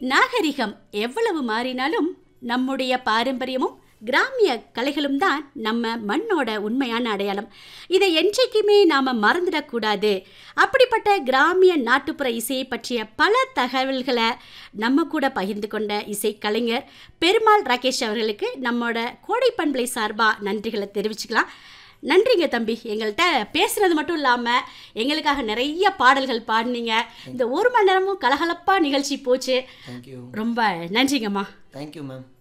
நாகரிகம் எவ்வளவு மாறினாலும் நம்முடைய பாரம்பரியமும் கிராமிய கலைகளும் தான் நம்ம மண்ணோட உண்மையான அடையாளம் இதை என்றைக்குமே நாம் மறந்துடக்கூடாது அப்படிப்பட்ட கிராமிய நாட்டுப்புற இசையை பற்றிய பல தகவல்களை நம்ம கூட பகிர்ந்து கொண்ட இசை கலைஞர் பெருமாள் ராகேஷ் அவர்களுக்கு நம்மோட கோடை பண்பலை சார்பாக நன்றிகளை தெரிவிச்சுக்கலாம் நன்றிங்க தம்பி எங்கள்கிட்ட பேசுறது மட்டும் இல்லாமல் எங்களுக்காக நிறைய பாடல்கள் பாடினீங்க இந்த ஒரு மணி நேரமும் கலகலப்பாக நிகழ்ச்சி போச்சு தேங்க்யூ ரொம்ப நன்றிங்கம்மா தேங்க்யூ மேம்